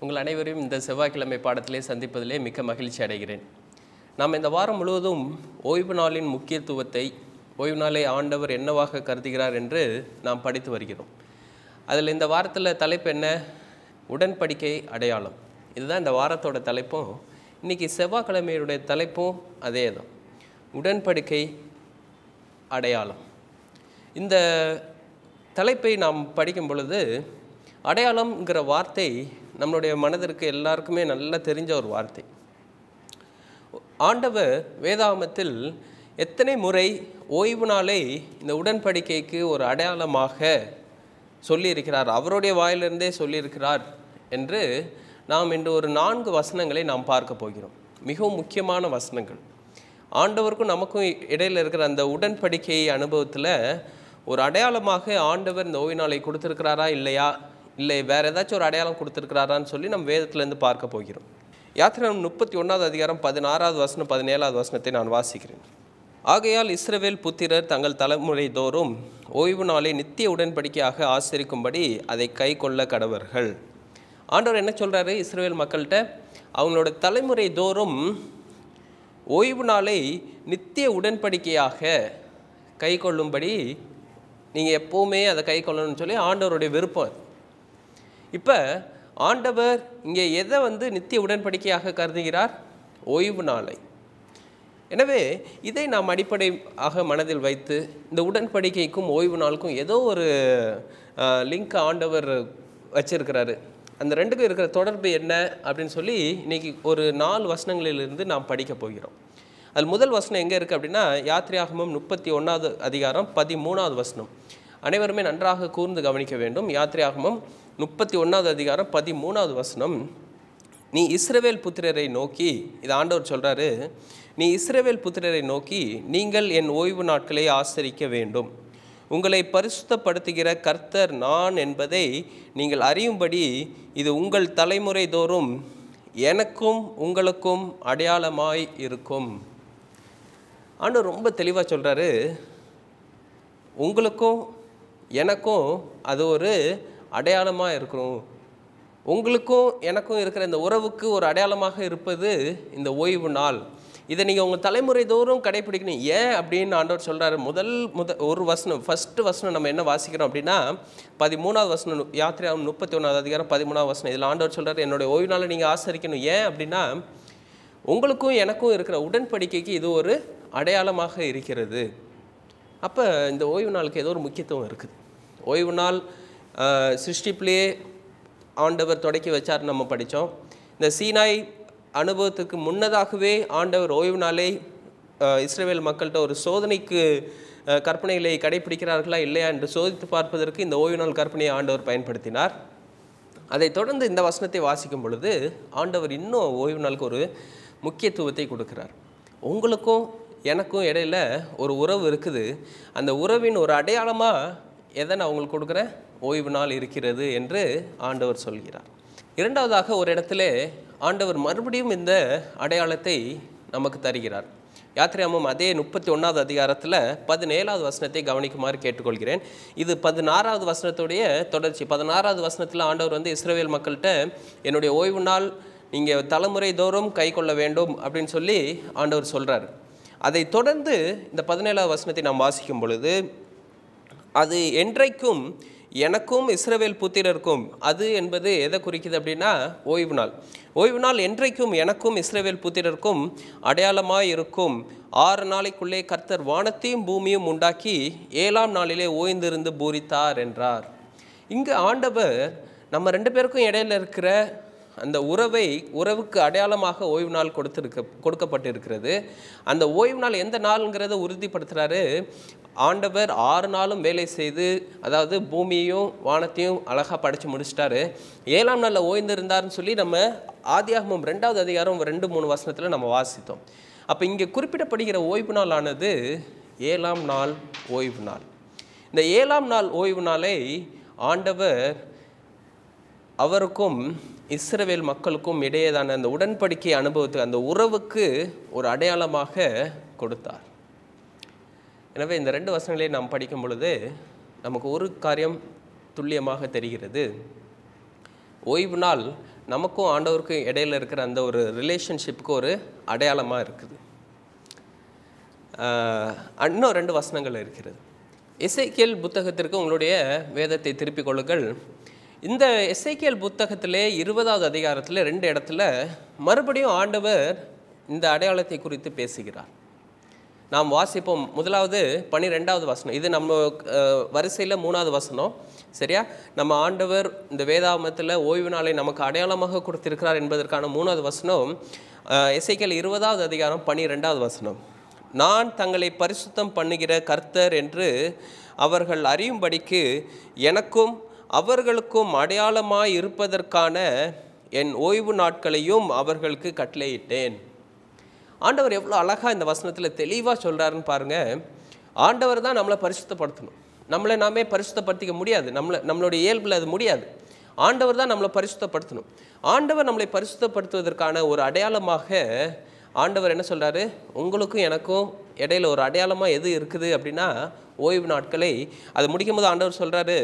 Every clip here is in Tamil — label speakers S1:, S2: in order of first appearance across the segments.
S1: உங்கள் அனைவரையும் இந்த செவ்வாய்க்கிழமை பாடத்திலே சந்திப்பதிலே மிக்க மகிழ்ச்சி அடைகிறேன் நாம் இந்த வாரம் முழுவதும் ஓய்வு நாளின் முக்கியத்துவத்தை ஓய்வு நாளை ஆண்டவர் என்னவாக கருதுகிறார் என்று நாம் படித்து வருகிறோம் அதில் இந்த வாரத்தில் தலைப்பு என்ன உடன்படிக்கை அடையாளம் இதுதான் இந்த வாரத்தோட தலைப்பும் இன்றைக்கி செவ்வாய்க்கிழமையுடைய தலைப்பும் அதே தான் உடன்படிக்கை அடையாளம் இந்த தலைப்பை நாம் படிக்கும் பொழுது அடையாளம்ங்கிற வார்த்தை நம்மளுடைய மனதிற்கு எல்லாருக்குமே நல்லா தெரிஞ்ச ஒரு வார்த்தை ஆண்டவர் வேதாகமத்தில் எத்தனை முறை ஓய்வு நாளை இந்த உடன்படிக்கைக்கு ஒரு அடையாளமாக சொல்லியிருக்கிறார் அவருடைய வாயிலிருந்தே சொல்லியிருக்கிறார் என்று நாம் இன்று ஒரு நான்கு வசனங்களை நாம் பார்க்க போகிறோம் மிகவும் முக்கியமான வசனங்கள் ஆண்டவருக்கும் நமக்கும் இடையில் இருக்கிற அந்த உடன்படிக்கை அனுபவத்தில் ஒரு அடையாளமாக ஆண்டவர் இந்த ஓய்வு நாளை கொடுத்துருக்கிறாரா இல்லையா இல்லை வேறு ஏதாச்சும் ஒரு அடையாளம் கொடுத்துருக்கிறாரான்னு சொல்லி நம்ம வேதத்திலேருந்து பார்க்க போகிறோம் யாத்திரம் முப்பத்தி ஒன்றாவது அதிகாரம் பதினாறாவது வசனம் பதினேழாவது வசனத்தை நான் வாசிக்கிறேன் ஆகையால் இஸ்ரவேல் புத்திரர் தங்கள் தலைமுறை தோறும் ஓய்வு நாளை நித்திய உடன்படிக்கையாக ஆசிரிக்கும்படி அதை கை கொள்ள கடவர்கள் ஆண்டவர் என்ன சொல்கிறாரு இஸ்ரவேல் மக்கள்கிட்ட அவங்களோட தலைமுறை தோறும் ஓய்வு நாளை நித்திய உடன்படிக்கையாக கை கொள்ளும்படி நீங்கள் எப்போவுமே அதை கை கொள்ளணும்னு சொல்லி ஆண்டவருடைய விருப்பம் அது இப்போ ஆண்டவர் இங்கே எதை வந்து நித்திய உடன்படிக்கையாக கருதுகிறார் ஓய்வு நாளை எனவே இதை நாம் அடிப்படையாக மனதில் வைத்து இந்த உடன்படிக்கைக்கும் ஓய்வு நாளுக்கும் ஏதோ ஒரு லிங்க் ஆண்டவர் வச்சிருக்கிறாரு அந்த ரெண்டுக்கும் இருக்கிற தொடர்பு என்ன அப்படின்னு சொல்லி இன்னைக்கு ஒரு நாலு வசனங்களிலிருந்து நாம் படிக்க போகிறோம் அது முதல் வசனம் எங்கே இருக்குது அப்படின்னா யாத்திரையாகமம் முப்பத்தி ஒன்றாவது அதிகாரம் பதிமூணாவது வசனம் அனைவருமே நன்றாக கூர்ந்து கவனிக்க வேண்டும் யாத்திரையாகமம் முப்பத்தி ஒன்றாவது அதிகாரம் பதிமூணாவது வசனம் நீ இஸ்ரவேல் புத்திரரை நோக்கி இது ஆண்டவர் சொல்கிறாரு நீ இஸ்ரவேல் புத்திரரை நோக்கி நீங்கள் என் ஓய்வு நாட்களை ஆசரிக்க வேண்டும் உங்களை பரிசுத்தப்படுத்துகிற கர்த்தர் நான் என்பதை நீங்கள் அறியும்படி இது உங்கள் தலைமுறை தோறும் எனக்கும் உங்களுக்கும் அடையாளமாய் இருக்கும் ஆண்டவர் ரொம்ப தெளிவாக சொல்கிறாரு உங்களுக்கும் எனக்கும் அது ஒரு அடையாளமாக இருக்கணும் உங்களுக்கும் எனக்கும் இருக்கிற இந்த உறவுக்கு ஒரு அடையாளமாக இருப்பது இந்த ஓய்வு நாள் இதை நீங்கள் உங்கள் தலைமுறை தோறும் கடைப்பிடிக்கணும் ஏன் அப்படின்னு ஆண்டவர் சொல்கிறாரு முதல் முத ஒரு வசனம் ஃபஸ்ட்டு வசனம் நம்ம என்ன வாசிக்கிறோம் அப்படின்னா பதிமூணாவது வசனம் யாத்திரையாகும் முப்பத்தி ஒன்றாவது அதிகாரம் பதிமூணாவது வசனம் இதில் ஆண்டவர் சொல்கிறார் என்னுடைய ஓய்வு நாளை நீங்கள் ஆசரிக்கணும் ஏன் அப்படின்னா உங்களுக்கும் எனக்கும் இருக்கிற உடன்படிக்கைக்கு இது ஒரு அடையாளமாக இருக்கிறது அப்போ இந்த ஓய்வு நாளுக்கு ஏதோ ஒரு முக்கியத்துவம் இருக்குது ஓய்வு நாள் சிருஷ்டிப்பிலேயே ஆண்டவர் தொடக்கி வச்சார் நம்ம படித்தோம் இந்த சீனாய் அனுபவத்துக்கு முன்னதாகவே ஆண்டவர் ஓய்வு நாளை இஸ்ரேல் மக்கள்கிட்ட ஒரு சோதனைக்கு கற்பனைகளை கடைபிடிக்கிறார்களா இல்லையா என்று சோதித்து பார்ப்பதற்கு இந்த ஓய்வு நாள் கற்பனையை ஆண்டவர் பயன்படுத்தினார் அதை தொடர்ந்து இந்த வசனத்தை வாசிக்கும் பொழுது ஆண்டவர் இன்னும் ஓய்வு நாளுக்கு ஒரு முக்கியத்துவத்தை கொடுக்கிறார் உங்களுக்கும் எனக்கும் இடையில ஒரு உறவு இருக்குது அந்த உறவின் ஒரு அடையாளமாக எதை நான் உங்களுக்கு கொடுக்குறேன் ஓய்வு நாள் இருக்கிறது என்று ஆண்டவர் சொல்கிறார் இரண்டாவதாக ஒரு இடத்துல ஆண்டவர் மறுபடியும் இந்த அடையாளத்தை நமக்கு தருகிறார் யாத்திரையாமம் அதே முப்பத்தி ஒன்றாவது அதிகாரத்தில் பதினேழாவது வசனத்தை கவனிக்குமாறு கேட்டுக்கொள்கிறேன் இது பதினாறாவது வசனத்துடைய தொடர்ச்சி பதினாறாவது வசனத்தில் ஆண்டவர் வந்து இஸ்ரேல் மக்கள்கிட்ட என்னுடைய ஓய்வு நாள் நீங்கள் தலைமுறை தோறும் கை கொள்ள வேண்டும் அப்படின்னு சொல்லி ஆண்டவர் சொல்கிறார் அதை தொடர்ந்து இந்த பதினேழாவது வசனத்தை நாம் வாசிக்கும் பொழுது அது என்றைக்கும் எனக்கும் இஸ்ரவேல் புத்திரருக்கும் அது என்பது எதை குறிக்குது அப்படின்னா ஓய்வு நாள் ஓய்வு நாள் என்றைக்கும் எனக்கும் இஸ்ரவேல் புத்திரருக்கும் அடையாளமாக இருக்கும் ஆறு நாளைக்குள்ளே கர்த்தர் வானத்தையும் பூமியும் உண்டாக்கி ஏழாம் நாளிலே ஓய்ந்திருந்து பூரித்தார் என்றார் இங்கு ஆண்டவர் நம்ம ரெண்டு பேருக்கும் இடையில இருக்கிற அந்த உறவை உறவுக்கு அடையாளமாக ஓய்வு நாள் கொடுத்துருக்க கொடுக்கப்பட்டிருக்கிறது அந்த ஓய்வு நாள் எந்த நாளுங்கிறத உறுதிப்படுத்துகிறாரு ஆண்டவர் ஆறு நாளும் வேலை செய்து அதாவது பூமியையும் வானத்தையும் அழகாக படைச்சு முடிச்சிட்டாரு ஏழாம் நாளில் ஓய்ந்திருந்தார்னு சொல்லி நம்ம ஆதியாகமம் ரெண்டாவது அதிகாரம் ரெண்டு மூணு வசனத்தில் நம்ம வாசித்தோம் அப்போ இங்கே குறிப்பிடப்படுகிற ஓய்வு நாள் ஆனது ஏழாம் நாள் ஓய்வு நாள் இந்த ஏழாம் நாள் ஓய்வு நாளை ஆண்டவர் அவருக்கும் இஸ்ரவேல் மக்களுக்கும் இடையேதான அந்த உடன்படிக்கை அனுபவத்தை அந்த உறவுக்கு ஒரு அடையாளமாக கொடுத்தார் எனவே இந்த ரெண்டு வசனங்களையும் நாம் படிக்கும் பொழுது நமக்கு ஒரு காரியம் துல்லியமாக தெரிகிறது ஓய்வு நாள் நமக்கும் ஆண்டவருக்கும் இடையில இருக்கிற அந்த ஒரு ரிலேஷன்ஷிப்புக்கு ஒரு அடையாளமாக இருக்குது ஆஹ் இன்னும் ரெண்டு வசனங்கள் இருக்கிறது எஸ்ஐக்கியல் புத்தகத்திற்கு உங்களுடைய வேதத்தை திருப்பிக் கொள்ளுங்கள் இந்த எஸ்ஐக்கியல் புத்தகத்திலே இருபதாவது அதிகாரத்தில் ரெண்டு இடத்துல மறுபடியும் ஆண்டவர் இந்த அடையாளத்தை குறித்து பேசுகிறார் நாம் வாசிப்போம் முதலாவது பன்னிரெண்டாவது வசனம் இது நம்ம வரிசையில் மூணாவது வசனம் சரியா நம்ம ஆண்டவர் இந்த வேதாமத்தில் ஓய்வு நாளை நமக்கு அடையாளமாக கொடுத்திருக்கிறார் என்பதற்கான மூணாவது வசனம் எஸ்ஐக்கியல் இருபதாவது அதிகாரம் பன்னிரெண்டாவது வசனம் நான் தங்களை பரிசுத்தம் பண்ணுகிற கர்த்தர் என்று அவர்கள் அறியும்படிக்கு எனக்கும் அவர்களுக்கும் அடையாளமாய் இருப்பதற்கான என் ஓய்வு நாட்களையும் அவர்களுக்கு கட்டளையிட்டேன் ஆண்டவர் எவ்வளோ அழகாக இந்த வசனத்தில் தெளிவாக சொல்கிறாருன்னு பாருங்கள் ஆண்டவர் தான் நம்மளை பரிசுத்தப்படுத்தணும் நம்மளை நாமே பரிசுத்தப்படுத்திக்க முடியாது நம்மளை நம்மளுடைய இயல்பில் அது முடியாது ஆண்டவர் தான் நம்மளை பரிசுத்தப்படுத்தணும் ஆண்டவர் நம்மளை பரிசுத்தப்படுத்துவதற்கான ஒரு அடையாளமாக ஆண்டவர் என்ன சொல்கிறாரு உங்களுக்கும் எனக்கும் இடையில ஒரு அடையாளமாக எது இருக்குது அப்படின்னா ஓய்வு நாட்களை அது முடிக்கும் போது ஆண்டவர் சொல்கிறாரு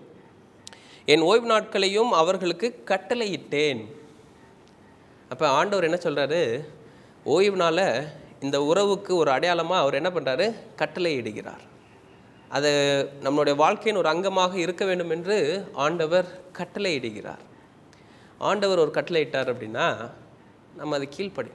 S1: என் ஓய்வு நாட்களையும் அவர்களுக்கு கட்டளையிட்டேன் அப்போ ஆண்டவர் என்ன சொல்கிறாரு ஓய்வு நாள இந்த உறவுக்கு ஒரு அடையாளமாக அவர் என்ன பண்ணுறாரு கட்டளை இடுகிறார் அது நம்மளுடைய வாழ்க்கையின் ஒரு அங்கமாக இருக்க வேண்டும் என்று ஆண்டவர் கட்டளை இடுகிறார் ஆண்டவர் ஒரு கட்டளை இட்டார் அப்படின்னா நம்ம அது கீழ்ப்படி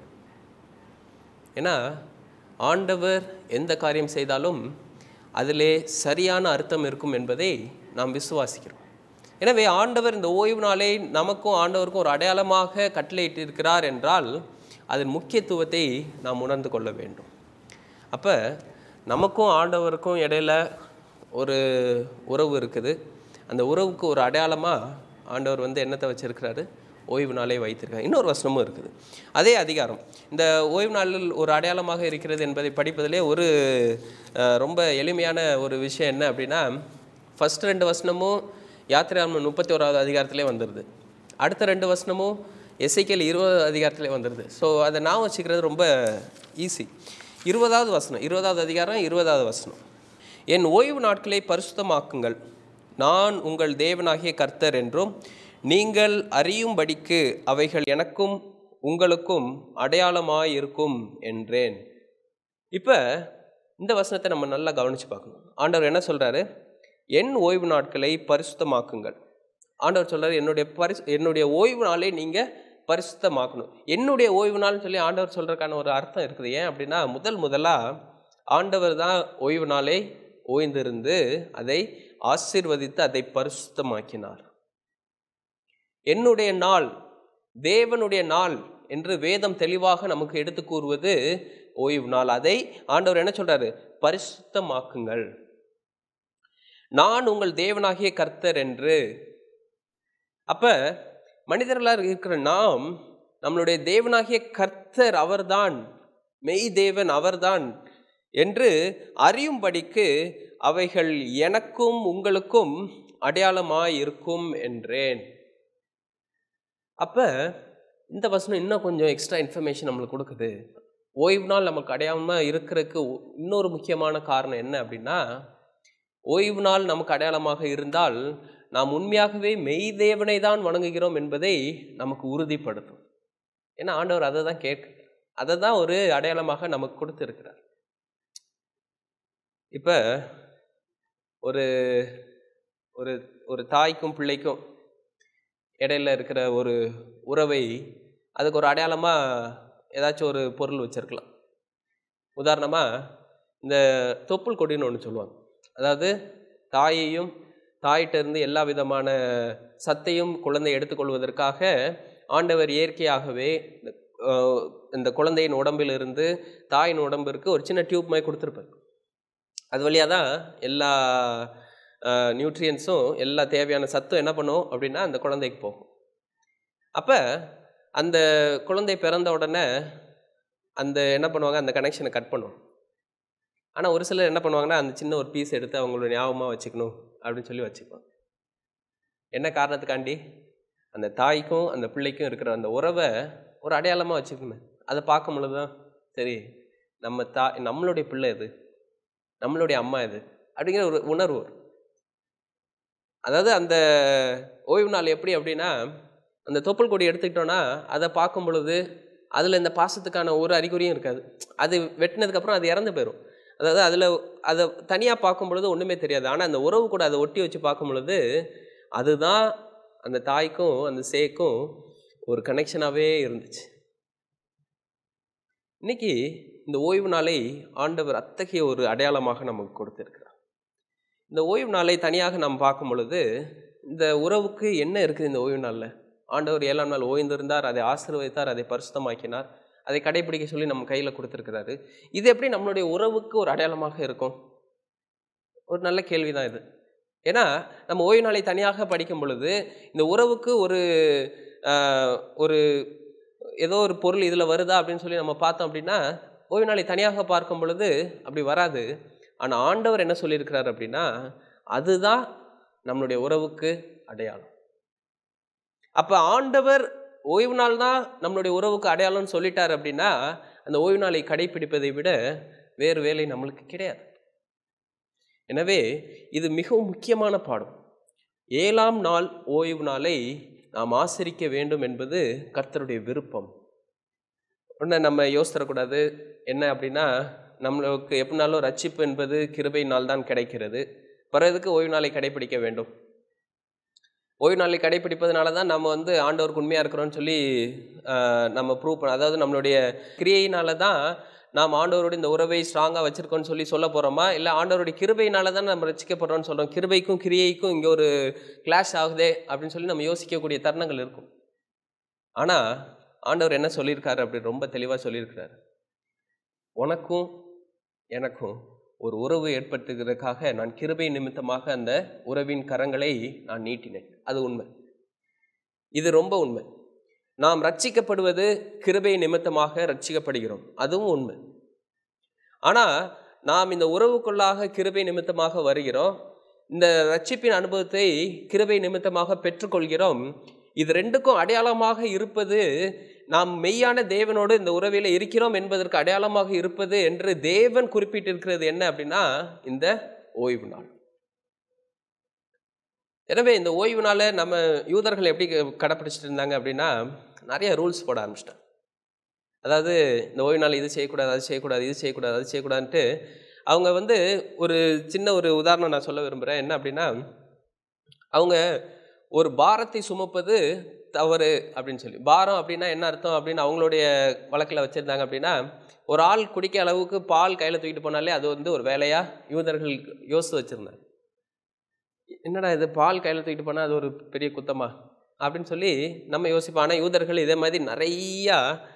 S1: ஏன்னா ஆண்டவர் எந்த காரியம் செய்தாலும் அதிலே சரியான அர்த்தம் இருக்கும் என்பதை நாம் விசுவாசிக்கிறோம் எனவே ஆண்டவர் இந்த ஓய்வு நாளை நமக்கும் ஆண்டவருக்கும் ஒரு அடையாளமாக கட்டளையிட்டிருக்கிறார் என்றால் அதன் முக்கியத்துவத்தை நாம் உணர்ந்து கொள்ள வேண்டும் அப்போ நமக்கும் ஆண்டவருக்கும் இடையில ஒரு உறவு இருக்குது அந்த உறவுக்கு ஒரு அடையாளமாக ஆண்டவர் வந்து என்னத்தை வச்சிருக்கிறாரு ஓய்வு நாளை வைத்திருக்கார் இன்னொரு வசனமும் இருக்குது அதே அதிகாரம் இந்த ஓய்வு நாளில் ஒரு அடையாளமாக இருக்கிறது என்பதை படிப்பதிலே ஒரு அஹ், ரொம்ப எளிமையான ஒரு விஷயம் என்ன அப்படின்னா ஃபர்ஸ்ட் ரெண்டு வசனமும் யாத்திராமன் முப்பத்தி ஓராவது அதிகாரத்திலே வந்துடுது அடுத்த ரெண்டு வசனமும் எஸ்ஐக்கியல் இருபது அதிகாரத்திலே வந்துடுது ஸோ அதை நான் வச்சுக்கிறது ரொம்ப ஈஸி இருபதாவது வசனம் இருபதாவது அதிகாரம் இருபதாவது வசனம் என் ஓய்வு நாட்களை பரிசுத்தமாக்குங்கள் நான் உங்கள் தேவனாகிய கர்த்தர் என்றும் நீங்கள் அறியும்படிக்கு அவைகள் எனக்கும் உங்களுக்கும் அடையாளமாயிருக்கும் என்றேன் இப்போ இந்த வசனத்தை நம்ம நல்லா கவனித்து பார்க்கணும் ஆண்டவர் என்ன சொல்கிறாரு என் ஓய்வு நாட்களை பரிசுத்தமாக்குங்கள் ஆண்டவர் சொல்றாரு என்னுடைய பரிசு என்னுடைய ஓய்வு நாளை நீங்கள் பரிசுத்தமாக்கணும் என்னுடைய ஓய்வு நாள்னு சொல்லி ஆண்டவர் சொல்கிறதுக்கான ஒரு அர்த்தம் இருக்குது ஏன் அப்படின்னா முதல் முதலாக ஆண்டவர் தான் ஓய்வு நாளை ஓய்ந்திருந்து அதை ஆசீர்வதித்து அதை பரிசுத்தமாக்கினார் என்னுடைய நாள் தேவனுடைய நாள் என்று வேதம் தெளிவாக நமக்கு எடுத்து கூறுவது ஓய்வு நாள் அதை ஆண்டவர் என்ன சொல்றாரு பரிசுத்தமாக்குங்கள் நான் உங்கள் தேவனாகிய கர்த்தர் என்று அப்ப மனிதர்களாக இருக்கிற நாம் நம்மளுடைய தேவனாகிய கர்த்தர் அவர்தான் மெய் தேவன் அவர்தான் என்று அறியும்படிக்கு அவைகள் எனக்கும் உங்களுக்கும் அடையாளமாய் இருக்கும் என்றேன் அப்ப இந்த வசனம் இன்னும் கொஞ்சம் எக்ஸ்ட்ரா இன்ஃபர்மேஷன் நம்மளுக்கு கொடுக்குது ஓய்வு நாள் நமக்கு அடையாளமாக இருக்கிறதுக்கு ஒ- இன்னொரு முக்கியமான காரணம் என்ன அப்படின்னா ஓய்வு நாள் நமக்கு அடையாளமாக இருந்தால் நாம் உண்மையாகவே மெய் தேவனை தான் வணங்குகிறோம் என்பதை நமக்கு உறுதிப்படுத்தும் ஏன்னா ஆண்டவர் அதை தான் கேட்க அதை தான் ஒரு அடையாளமாக நமக்கு கொடுத்துருக்கிறார் இப்போ ஒரு ஒரு ஒரு தாய்க்கும் பிள்ளைக்கும் இடையில இருக்கிற ஒரு உறவை அதுக்கு ஒரு அடையாளமாக ஏதாச்சும் ஒரு பொருள் வச்சிருக்கலாம் உதாரணமாக இந்த தொப்புள் கொடின்னு ஒன்று சொல்லுவாங்க அதாவது தாயையும் தாயிட்ட இருந்து எல்லா விதமான சத்தையும் குழந்தை எடுத்துக்கொள்வதற்காக ஆண்டவர் இயற்கையாகவே இந்த, அஹ், இந்த குழந்தையின் உடம்பிலிருந்து தாயின் உடம்பிற்கு ஒரு சின்ன டியூப் மாதிரி கொடுத்துருப்பார் அது வழியாக தான் எல்லா நியூட்ரியன்ஸும் எல்லா தேவையான சத்தும் என்ன பண்ணும் அப்படின்னா அந்த குழந்தைக்கு போகும் அப்போ அந்த குழந்தை பிறந்த உடனே அந்த என்ன பண்ணுவாங்க அந்த கனெக்ஷனை கட் பண்ணும் ஆனால் ஒரு சிலர் என்ன பண்ணுவாங்கன்னா அந்த சின்ன ஒரு பீஸ் எடுத்து அவங்களோட ஞாபகமாக வச்சுக்கணும் அப்படின்னு சொல்லி வச்சுக்குவாங்க என்ன காரணத்துக்காண்டி அந்த தாய்க்கும் அந்த பிள்ளைக்கும் இருக்கிற அந்த உறவை ஒரு அடையாளமாக வச்சுக்கணும் அதை பார்க்கும் பொழுது தான் சரி நம்ம தா நம்மளுடைய பிள்ளை இது நம்மளுடைய அம்மா இது அப்படிங்கிற ஒரு உணர்வு வரும் அதாவது அந்த ஓய்வு நாள் எப்படி அப்படின்னா அந்த தொப்புள் கொடி எடுத்துக்கிட்டோன்னா அதை பார்க்கும் பொழுது அதில் இந்த பாசத்துக்கான ஒரு அறிகுறியும் இருக்காது அது வெட்டினதுக்கப்புறம் அது இறந்து போயிடும் அதாவது அதில் அதை தனியாக பார்க்கும் பொழுது ஒன்றுமே தெரியாது ஆனால் அந்த உறவு கூட அதை ஒட்டி வச்சு பார்க்கும் பொழுது அதுதான் அந்த தாய்க்கும் அந்த சேக்கும் ஒரு கனெக்ஷனாகவே இருந்துச்சு இன்னைக்கு இந்த ஓய்வு நாளை ஆண்டவர் அத்தகைய ஒரு அடையாளமாக நமக்கு கொடுத்திருக்கிறார் இந்த ஓய்வு நாளை தனியாக நாம் பார்க்கும் பொழுது இந்த உறவுக்கு என்ன இருக்குது இந்த ஓய்வு நாளில் ஆண்டவர் ஏழாம் நாள் ஓய்ந்திருந்தார் அதை ஆசீர்வதித்தார் அதை பரிசுத்தமாக்கினார் அதை கடைபிடிக்க சொல்லி நம்ம கையில் கொடுத்துருக்கிறாரு இது எப்படி நம்மளுடைய உறவுக்கு ஒரு அடையாளமாக இருக்கும் ஒரு நல்ல கேள்வி தான் இது ஏன்னா நம்ம ஓய்வு நாளை தனியாக படிக்கும் பொழுது இந்த உறவுக்கு ஒரு ஆஹ், ஒரு ஏதோ ஒரு பொருள் இதில் வருதா அப்படின்னு சொல்லி நம்ம பார்த்தோம் அப்படின்னா ஓய்வு நாளை தனியாக பார்க்கும் பொழுது அப்படி வராது ஆனால் ஆண்டவர் என்ன சொல்லியிருக்கிறார் அப்படின்னா அதுதான் நம்மளுடைய உறவுக்கு அடையாளம் அப்போ ஆண்டவர் ஓய்வு நாள் தான் நம்மளுடைய உறவுக்கு அடையாளம்னு சொல்லிட்டார் அப்படின்னா அந்த ஓய்வு நாளை கடைபிடிப்பதை விட வேறு வேலை நம்மளுக்கு கிடையாது எனவே இது மிகவும் முக்கியமான பாடம் ஏழாம் நாள் ஓய்வு நாளை நாம் ஆசரிக்க வேண்டும் என்பது கர்த்தருடைய விருப்பம் உடனே நம்ம யோசித்தரக்கூடாது என்ன அப்படின்னா நம்மளுக்கு எப்படினாலும் ரட்சிப்பு என்பது கிருபை நாள் தான் கிடைக்கிறது பிறகுக்கு ஓய்வு நாளை கடைபிடிக்க வேண்டும் ஓய்வு நாளை கடைபிடிப்பதனால தான் நம்ம வந்து ஆண்டவருக்கு உண்மையாக இருக்கிறோம்னு சொல்லி ஆஹ், நம்ம ப்ரூவ் பண்ண அதாவது நம்மளுடைய கிரியையினால தான் நாம் ஆண்டவரோட இந்த உறவை ஸ்ட்ராங்காக வச்சிருக்கோம்னு சொல்லி சொல்ல போகிறோமா இல்லை ஆண்டவருடைய கிருபையினால தான் நம்ம ரசிக்கப்படுறோம்னு சொல்கிறோம் கிருபைக்கும் கிரியைக்கும் இங்கே ஒரு கிளாஷ் ஆகுதே அப்படின்னு சொல்லி நம்ம யோசிக்கக்கூடிய தருணங்கள் இருக்கும் ஆனால் ஆண்டவர் என்ன சொல்லியிருக்காரு அப்படி ரொம்ப தெளிவாக சொல்லியிருக்கிறார் உனக்கும் எனக்கும் ஒரு உறவு ஏற்படுத்துகிறதுக்காக நான் கிருபை நிமித்தமாக அந்த உறவின் கரங்களை நான் நீட்டினேன் அது உண்மை இது ரொம்ப உண்மை நாம் ரட்சிக்கப்படுவது கிருபை நிமித்தமாக ரட்சிக்கப்படுகிறோம் அதுவும் உண்மை ஆனால் நாம் இந்த உறவுக்குள்ளாக கிருபை நிமித்தமாக வருகிறோம் இந்த ரட்சிப்பின் அனுபவத்தை கிருபை நிமித்தமாக பெற்றுக்கொள்கிறோம் இது ரெண்டுக்கும் அடையாளமாக இருப்பது நாம் மெய்யான தேவனோடு இந்த உறவில இருக்கிறோம் என்பதற்கு அடையாளமாக இருப்பது என்று தேவன் குறிப்பிட்டிருக்கிறது என்ன அப்படின்னா இந்த ஓய்வு நாள் எனவே இந்த ஓய்வு நாளை நம்ம யூதர்கள் எப்படி கடைப்பிடிச்சிட்டு இருந்தாங்க அப்படின்னா நிறைய ரூல்ஸ் போட ஆரம்பிச்சிட்டாங்க அதாவது இந்த ஓய்வு நாள் இது செய்யக்கூடாது அது செய்யக்கூடாது இது செய்யக்கூடாது அது செய்யக்கூடாதுன்ட்டு அவங்க வந்து ஒரு சின்ன ஒரு உதாரணம் நான் சொல்ல விரும்புகிறேன் என்ன அப்படின்னா அவங்க ஒரு பாரத்தை சுமப்பது தவறு அப்படின்னு சொல்லி பாரம் அப்படின்னா என்ன அர்த்தம் அப்படின்னு அவங்களுடைய வழக்கில் வச்சுருந்தாங்க அப்படின்னா ஒரு ஆள் குடிக்க அளவுக்கு பால் கையில் தூக்கிட்டு போனாலே அது வந்து ஒரு வேலையாக யூதர்கள் யோசித்து வச்சுருந்தாங்க என்னடா இது பால் கையில் தூக்கிட்டு போனால் அது ஒரு பெரிய குத்தமா அப்படின்னு சொல்லி நம்ம யோசிப்போம் ஆனால் யூதர்கள் இதே மாதிரி நிறையா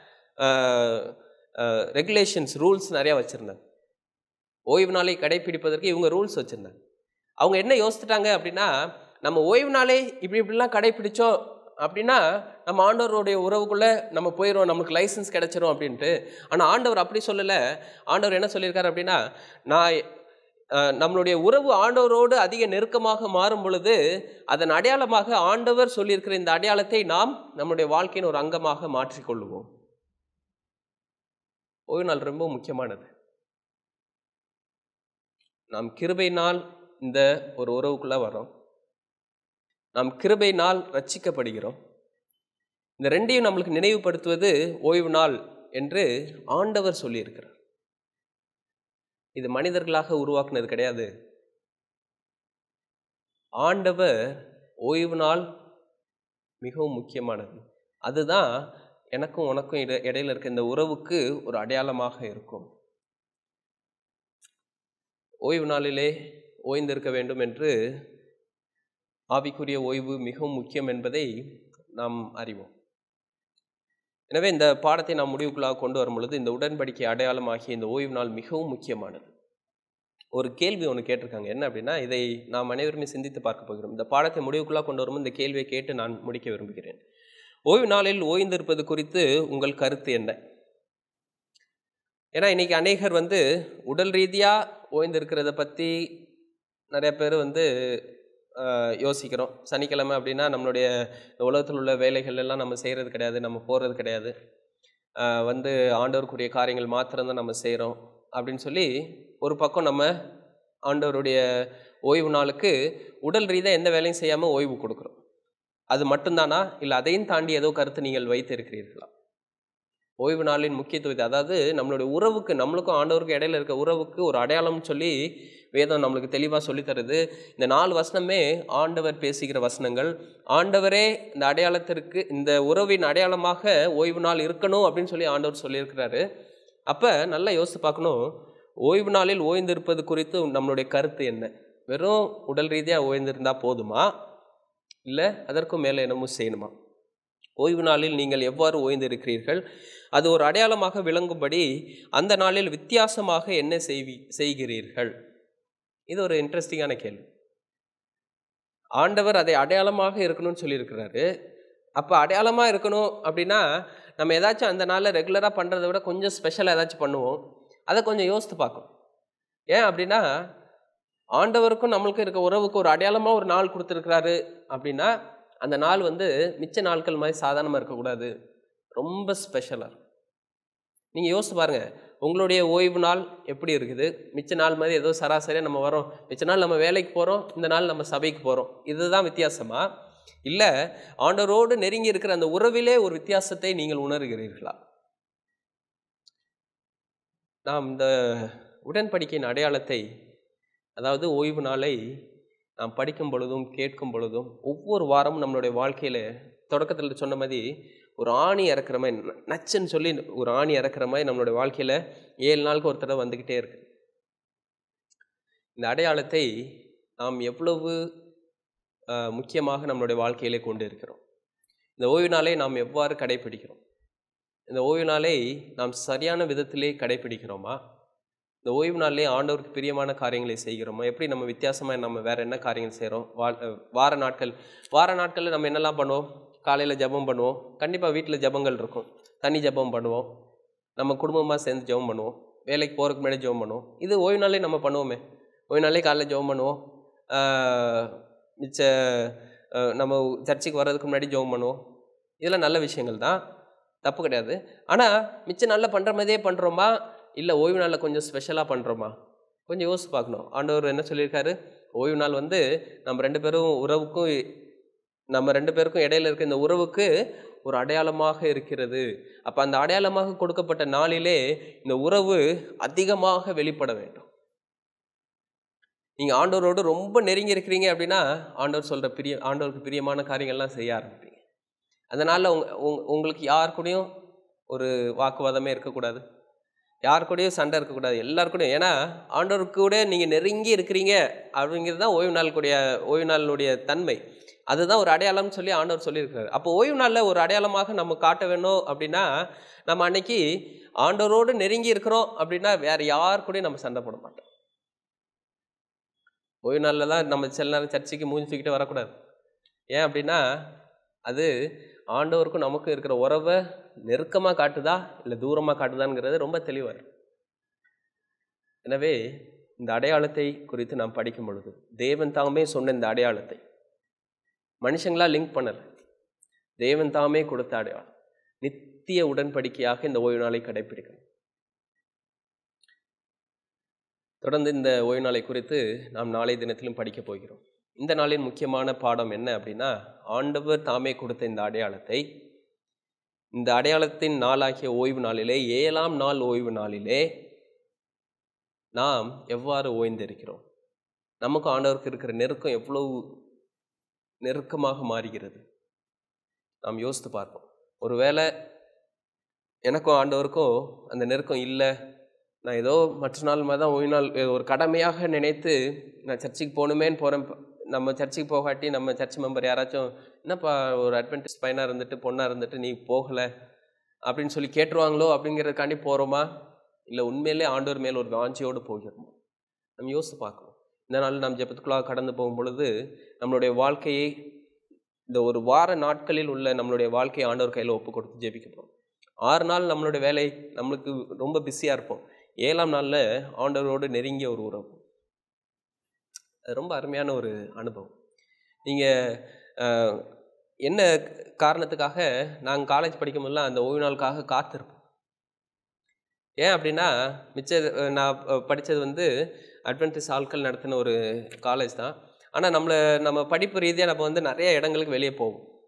S1: ரெகுலேஷன்ஸ் ரூல்ஸ் நிறையா வச்சுருந்தாங்க ஓய்வு நாளை கடைப்பிடிப்பதற்கு இவங்க ரூல்ஸ் வச்சுருந்தாங்க அவங்க என்ன யோசித்துட்டாங்க அப்படின்னா நம்ம ஓய்வு நாளை இப்படி இப்படிலாம் கடைப்பிடிச்சோம் அப்படின்னா நம்ம ஆண்டவருடைய உறவுக்குள்ளே நம்ம போயிடுவோம் நமக்கு லைசன்ஸ் கிடைச்சிரும் அப்படின்ட்டு ஆனால் ஆண்டவர் அப்படி சொல்லலை ஆண்டவர் என்ன சொல்லியிருக்காரு அப்படின்னா நான் அஹ், நம்மளுடைய உறவு ஆண்டவரோடு அதிக நெருக்கமாக மாறும் பொழுது அதன் அடையாளமாக ஆண்டவர் சொல்லியிருக்கிற இந்த அடையாளத்தை நாம் நம்முடைய வாழ்க்கையின் ஒரு அங்கமாக மாற்றிக்கொள்ளுவோம் ஓய்வு நாள் ரொம்ப முக்கியமானது நாம் கிருபையினால் இந்த ஒரு உறவுக்குள்ள வரோம் நாம் கிருபையினால் ரட்சிக்கப்படுகிறோம் இந்த ரெண்டையும் நம்மளுக்கு நினைவுபடுத்துவது ஓய்வு நாள் என்று ஆண்டவர் சொல்லியிருக்கிறார் இது மனிதர்களாக உருவாக்குனது கிடையாது ஆண்டவர் ஓய்வு நாள் மிகவும் முக்கியமானது அதுதான் எனக்கும் உனக்கும் இட இடையில இருக்க இந்த உறவுக்கு ஒரு அடையாளமாக இருக்கும் ஓய்வு நாளிலே ஓய்ந்திருக்க வேண்டும் என்று ஆவிக்குரிய ஓய்வு மிகவும் முக்கியம் என்பதை நாம் அறிவோம் எனவே இந்த பாடத்தை நாம் முடிவுக்குள்ளாக கொண்டு வரும் பொழுது இந்த உடன்படிக்கை அடையாளமாகிய இந்த ஓய்வு நாள் மிகவும் முக்கியமானது ஒரு கேள்வி ஒன்று கேட்டிருக்காங்க என்ன அப்படின்னா இதை நாம் அனைவருமே சிந்தித்து பார்க்க போகிறோம் இந்த பாடத்தை முடிவுக்குள்ளாக கொண்டு வரும்போது இந்த கேள்வியை கேட்டு நான் முடிக்க விரும்புகிறேன் ஓய்வு நாளில் ஓய்ந்திருப்பது குறித்து உங்கள் கருத்து என்ன ஏன்னா இன்னைக்கு அநேகர் வந்து உடல் ரீதியாக ஓய்ந்திருக்கிறத பற்றி நிறைய பேர் வந்து ஆஹ், யோசிக்கிறோம் சனிக்கிழமை அப்படின்னா நம்மளுடைய இந்த உலகத்தில் உள்ள வேலைகள் எல்லாம் நம்ம செய்கிறது கிடையாது நம்ம போகிறது கிடையாது ஆஹ், வந்து ஆண்டவருக்குரிய காரியங்கள் மாத்திரம்தான் நம்ம செய்கிறோம் அப்படின்னு சொல்லி ஒரு பக்கம் நம்ம ஆண்டவருடைய ஓய்வு நாளுக்கு உடல் ரீதியாக எந்த வேலையும் செய்யாமல் ஓய்வு கொடுக்குறோம் அது மட்டும்தானா இல்லை அதையும் தாண்டி ஏதோ கருத்து நீங்கள் வைத்து இருக்கிறீர்களா ஓய்வு நாளின் முக்கியத்துவத்தை அதாவது நம்மளுடைய உறவுக்கு நம்மளுக்கும் ஆண்டவருக்கும் இடையில இருக்க உறவுக்கு ஒரு அடையாளம்னு சொல்லி வேதம் நம்மளுக்கு தெளிவாக சொல்லித் தருது இந்த நாலு வசனமே ஆண்டவர் பேசுகிற வசனங்கள் ஆண்டவரே இந்த அடையாளத்திற்கு இந்த உறவின் அடையாளமாக ஓய்வு நாள் இருக்கணும் அப்படின்னு சொல்லி ஆண்டவர் சொல்லியிருக்கிறாரு அப்போ நல்லா யோசித்து பார்க்கணும் ஓய்வு நாளில் ஓய்ந்திருப்பது குறித்து நம்மளுடைய கருத்து என்ன வெறும் உடல் ரீதியாக ஓய்ந்திருந்தால் போதுமா இல்லை அதற்கும் மேலே என்னமோ செய்யணுமா ஓய்வு நாளில் நீங்கள் எவ்வாறு ஓய்ந்திருக்கிறீர்கள் அது ஒரு அடையாளமாக விளங்கும்படி அந்த நாளில் வித்தியாசமாக என்ன செய்வி செய்கிறீர்கள் இது ஒரு இன்ட்ரெஸ்டிங்கான கேள்வி ஆண்டவர் அதை அடையாளமாக இருக்கணும்னு சொல்லியிருக்கிறாரு அப்போ அடையாளமாக இருக்கணும் அப்படின்னா நம்ம ஏதாச்சும் அந்த நாளில் ரெகுலராக பண்ணுறதை விட கொஞ்சம் ஸ்பெஷலாக ஏதாச்சும் பண்ணுவோம் அதை கொஞ்சம் யோசித்து பார்க்கணும் ஏன் அப்படின்னா ஆண்டவருக்கும் நம்மளுக்கும் இருக்க உறவுக்கு ஒரு அடையாளமாக ஒரு நாள் கொடுத்துருக்கிறாரு அப்படின்னா அந்த நாள் வந்து மிச்ச நாட்கள் மாதிரி சாதாரணமாக இருக்கக்கூடாது ரொம்ப ஸ்பெஷலாக இருக்கும் நீங்கள் யோசிச்சு பாருங்கள் உங்களுடைய ஓய்வு நாள் எப்படி இருக்குது மிச்ச நாள் மாதிரி ஏதோ சராசரியாக நம்ம வரோம் மிச்ச நாள் நம்ம வேலைக்கு போகிறோம் இந்த நாள் நம்ம சபைக்கு போகிறோம் இதுதான் வித்தியாசமா இல்லை ஆண்டவரோடு நெருங்கி இருக்கிற அந்த உறவிலே ஒரு வித்தியாசத்தை நீங்கள் உணர்கிறீர்களா நாம் இந்த உடன்படிக்கையின் அடையாளத்தை அதாவது ஓய்வு நாளை நாம் படிக்கும் பொழுதும் கேட்கும் பொழுதும் ஒவ்வொரு வாரமும் நம்மளுடைய வாழ்க்கையில் தொடக்கத்தில் சொன்ன மாதிரி ஒரு ஆணி இறக்குற மாதிரி ந- நச்சுன்னு சொல்லி ஒரு ஆணி இறக்குற மாதிரி நம்மளுடைய வாழ்க்கையில் ஏழு நாளுக்கு ஒரு தடவை வந்துக்கிட்டே இருக்கு இந்த அடையாளத்தை நாம் எவ்வளவு ஆஹ், முக்கியமாக நம்மளுடைய வாழ்க்கையிலே கொண்டு இருக்கிறோம் இந்த ஓய்வு நாளை நாம் எவ்வாறு கடைபிடிக்கிறோம் இந்த ஓய்வு நாளை நாம் சரியான விதத்திலே கடைபிடிக்கிறோமா இந்த ஓய்வு நாள்லேயே ஆண்டவருக்கு பிரியமான காரியங்களை செய்கிறோமா எப்படி நம்ம வித்தியாசமாக நம்ம வேற என்ன காரியங்கள் செய்கிறோம் வா அஹ் வார நாட்கள் வார நாட்களில் நம்ம என்னெல்லாம் பண்ணுவோம் காலையில் ஜெபம் பண்ணுவோம் கண்டிப்பாக வீட்டில் ஜெபங்கள் இருக்கும் தனி ஜெபம் பண்ணுவோம் நம்ம குடும்பமாக சேர்ந்து ஜெபம் பண்ணுவோம் வேலைக்கு போகிறதுக்கு முன்னாடி ஜெபம் பண்ணுவோம் இது ஓய்வு நாளே நம்ம பண்ணுவோமே ஓய்வு நாளே காலையில் ஜெபம் பண்ணுவோம் ஆஹ் மிச்ச ஆஹ் நம்ம சர்ச்சுக்கு வர்றதுக்கு முன்னாடி ஜெபம் பண்ணுவோம் இதெல்லாம் நல்ல விஷயங்கள் தான் தப்பு கிடையாது ஆனால் மிச்ச நாளில் பண்ணுற மாதிரியே பண்ணுறோமா இல்லை ஓய்வு நாளில் கொஞ்சம் ஸ்பெஷலாக பண்ணுறோமா கொஞ்சம் யோசிச்சு பார்க்கணும் ஆண்டவர் என்ன சொல்லியிருக்காரு ஓய்வு நாள் வந்து நம்ம ரெண்டு பேரும் உறவுக்கும் நம்ம ரெண்டு பேருக்கும் இடையில இருக்க இந்த உறவுக்கு ஒரு அடையாளமாக இருக்கிறது அப்போ அந்த அடையாளமாக கொடுக்கப்பட்ட நாளிலே இந்த உறவு அதிகமாக வெளிப்பட வேண்டும் நீங்கள் ஆண்டவரோடு ரொம்ப நெருங்கி இருக்கிறீங்க அப்படின்னா ஆண்டவர் சொல்கிற பிரிய ஆண்டவருக்கு பிரியமான காரியங்கள்லாம் செய்ய ஆரம்பிப்பீங்க அதனால் உங்க உங்க- உங்களுக்கு யார் கூடயும் ஒரு வாக்குவாதமே இருக்கக்கூடாது யார் கூடயும் சண்டை இருக்கக்கூடாது எல்லார் கூடயும் ஏன்னா ஆண்டவருக்கு கூட நீங்கள் நெருங்கி இருக்கிறீங்க அப்படிங்கிறது தான் ஓய்வு நாள் கூடிய ஓய்வு நாளினுடைய தன்மை அதுதான் ஒரு அடையாளம்னு சொல்லி ஆண்டவர் சொல்லியிருக்காரு அப்போ ஓய்வு நாளில் ஒரு அடையாளமாக நம்ம காட்ட வேணும் அப்படின்னா நம்ம அன்னைக்கு ஆண்டவரோடு நெருங்கி இருக்கிறோம் அப்படின்னா வேற யார் கூடயும் நம்ம சண்டை போட மாட்டோம் ஓய்வு நாளில் தான் நம்ம சில நேரம் சர்ச்சைக்கு மூஞ்சி தூக்கிட்டு வரக்கூடாது ஏன் அப்படின்னா அது ஆண்டவருக்கும் நமக்கும் இருக்கிற உறவை நெருக்கமாக காட்டுதா இல்லை தூரமாக காட்டுதாங்கிறது ரொம்ப தெளிவாக இருக்கு எனவே இந்த அடையாளத்தை குறித்து நாம் படிக்கும் பொழுது தேவன் தாமே சொன்ன இந்த அடையாளத்தை மனுஷங்களா லிங்க் பண்ணல தேவன் தாமே கொடுத்த அடையாளம் நித்திய உடன்படிக்கையாக இந்த ஓய்வு நாளை கடைபிடிக்கணும் தொடர்ந்து இந்த ஓய்வு நாளை குறித்து நாம் நாளை தினத்திலும் படிக்கப் போகிறோம் இந்த நாளின் முக்கியமான பாடம் என்ன அப்படின்னா ஆண்டவர் தாமே கொடுத்த இந்த அடையாளத்தை இந்த அடையாளத்தின் நாளாகிய ஓய்வு நாளிலே ஏழாம் நாள் ஓய்வு நாளிலே நாம் எவ்வாறு ஓய்ந்திருக்கிறோம் நமக்கு ஆண்டவருக்கு இருக்கிற நெருக்கம் எவ்வளவு நெருக்கமாக மாறுகிறது நாம் யோசித்து பார்ப்போம் ஒருவேளை எனக்கும் ஆண்டவருக்கும் அந்த நெருக்கம் இல்லை நான் ஏதோ மற்ற நாள் மாதிரி தான் ஓய்வு நாள் ஏ- ஒரு கடமையாக நினைத்து நான் சர்ச்சுக்கு போகணுமேன்னு போகிறேன் நம்ம சர்ச்சுக்கு போகாட்டி நம்ம சர்ச் மெம்பர் யாராச்சும் என்னப்பா ஒரு அட்வென்டேஜ் பையனாக இருந்துட்டு பொண்ணாக இருந்துட்டு நீ போகலை அப்படின்னு சொல்லி கேட்டுருவாங்களோ அப்படிங்கிறதுக்காண்டி போகிறோமா இல்லை உண்மையிலே ஆண்டவர் மேல் ஒரு வாஞ்சியோடு போகிறோமா நம்ம யோசித்து பார்க்கணும் இந்த நாள் நாம் ஜெபத்துக்குள்ளாக கடந்து போகும் பொழுது நம்மளுடைய வாழ்க்கையை இந்த ஒரு வார நாட்களில் உள்ள நம்மளுடைய வாழ்க்கையை ஆண்டவர் கையில் ஒப்பு கொடுத்து ஜெபிக்க போகிறோம் ஆறு நாள் நம்மளுடைய வேலை நம்மளுக்கு ரொம்ப பிஸியாக இருப்போம் ஏழாம் நாளில் ஆண்டவரோடு நெருங்கிய ஒரு உறவு அது ரொம்ப அருமையான ஒரு அனுபவம் நீங்கள் என்ன காரணத்துக்காக நாங்கள் காலேஜ் படிக்கும்போதெல்லாம் அந்த ஓய்வு நாளுக்காக காத்திருப்போம் ஏன் அப்படின்னா மிச்ச அஹ், நான் ப- படிச்சது வந்து அட்வென்டிஸ் ஆட்கள் நடத்தின ஒரு காலேஜ் தான் ஆனால் நம்மளை நம்ம படிப்பு ரீதியாக நம்ம வந்து நிறைய இடங்களுக்கு வெளியே போவோம்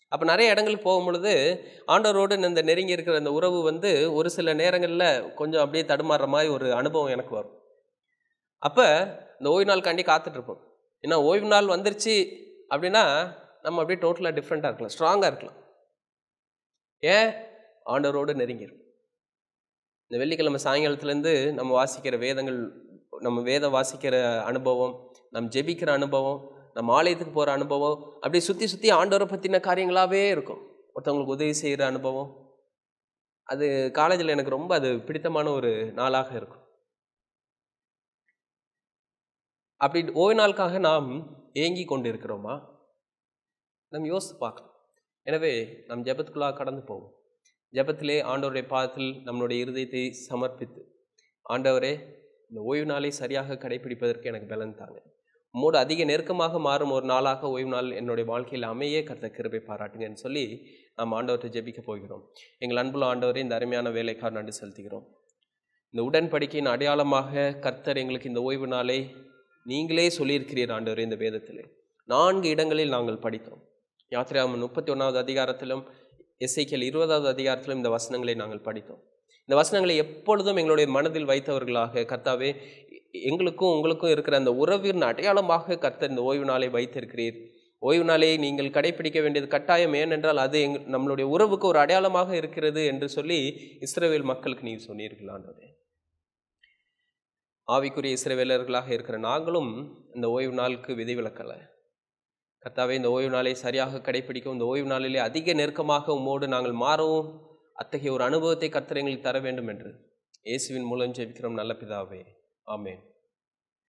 S1: அப்போ நிறைய இடங்களுக்கு போகும் பொழுது ஆண்டவரோடு இந்த நெருங்கி இருக்கிற அந்த உறவு வந்து ஒரு சில நேரங்களில் கொஞ்சம் அப்படியே தடுமாறுற மாதிரி ஒரு அனுபவம் எனக்கு வரும் அப்போ இந்த ஓய்வு நாள் காண்டி காத்துட்ருப்போம் ஏன்னா ஓய்வு நாள் வந்துருச்சு அப்படின்னா நம்ம அப்படியே டோட்டலாக டிஃப்ரெண்ட்டாக இருக்கலாம் ஸ்ட்ராங்காக இருக்கலாம் ஏன் ஆண்டவரோடு நெருங்கிடும் இந்த வெள்ளிக்கிழமை சாயங்காலத்துலேருந்து நம்ம வாசிக்கிற வேதங்கள் நம்ம வேதம் வாசிக்கிற அனுபவம் நம்ம ஜெபிக்கிற அனுபவம் நம்ம ஆலயத்துக்கு போகிற அனுபவம் அப்படியே சுற்றி சுற்றி ஆண்டவரை பற்றின காரியங்களாகவே இருக்கும் ஒருத்தவங்களுக்கு உதவி செய்கிற அனுபவம் அது காலேஜில் எனக்கு ரொம்ப அது பிடித்தமான ஒரு நாளாக இருக்கும் அப்படி ஓய்வு நாளுக்காக நாம் ஏங்கி கொண்டு இருக்கிறோமா நம்ம யோசித்து பார்க்கலாம் எனவே நம் ஜெபத்துக்குள்ளாக கடந்து போவோம் ஜெபத்திலே ஆண்டவருடைய பாதத்தில் நம்மளுடைய இருதயத்தை சமர்ப்பித்து ஆண்டவரே இந்த ஓய்வு நாளை சரியாக கடைபிடிப்பதற்கு எனக்கு பலன் தாங்க உம்மோடு அதிக நெருக்கமாக மாறும் ஒரு நாளாக ஓய்வு நாள் என்னுடைய வாழ்க்கையில் அமைய கர்த்த கிருபை பாராட்டுங்கன்னு சொல்லி நாம் ஆண்டவர்கிட்ட ஜெபிக்க போகிறோம் எங்கள் அன்புள்ள ஆண்டவரே இந்த அருமையான வேலைக்காக நன்றி செலுத்துகிறோம் இந்த உடன்படிக்கையின் அடையாளமாக கர்த்தர் எங்களுக்கு இந்த ஓய்வு நாளை நீங்களே சொல்லியிருக்கிறீர் ஆண்டவரே இந்த வேதத்திலே நான்கு இடங்களில் நாங்கள் படித்தோம் யாத்திராமன் முப்பத்தி ஒன்றாவது அதிகாரத்திலும் எஸ்ஐக்கியல் இருபதாவது அதிகாரத்திலும் இந்த வசனங்களை நாங்கள் படித்தோம் இந்த வசனங்களை எப்பொழுதும் எங்களுடைய மனதில் வைத்தவர்களாக கர்த்தாவே எங்களுக்கும் உங்களுக்கும் இருக்கிற அந்த உறவின் அடையாளமாக கர்த்தர் இந்த ஓய்வு நாளை வைத்திருக்கிறீர் ஓய்வு நாளை நீங்கள் கடைபிடிக்க வேண்டியது கட்டாயம் ஏனென்றால் அது எங் நம்மளுடைய உறவுக்கு ஒரு அடையாளமாக இருக்கிறது என்று சொல்லி இஸ்ரவேல் மக்களுக்கு நீர் சொன்னீர்கள் ஆண்டவரே ஆவிக்குரிய இஸ்ரவேலர்களாக இருக்கிற நாங்களும் இந்த ஓய்வு நாளுக்கு விதிவிலக்கலை கர்த்தாவே இந்த ஓய்வு நாளை சரியாக கடைபிடிக்கும் இந்த ஓய்வு நாளிலே அதிக நெருக்கமாக உம்மோடு நாங்கள் மாறவும் அத்தகைய ஒரு அனுபவத்தை கர்த்தர் எங்களுக்கு தர வேண்டும் என்று இயேசுவின் மூலம் ஜெபிக்கிறோம் நல்ல பிதாவே ஆமென்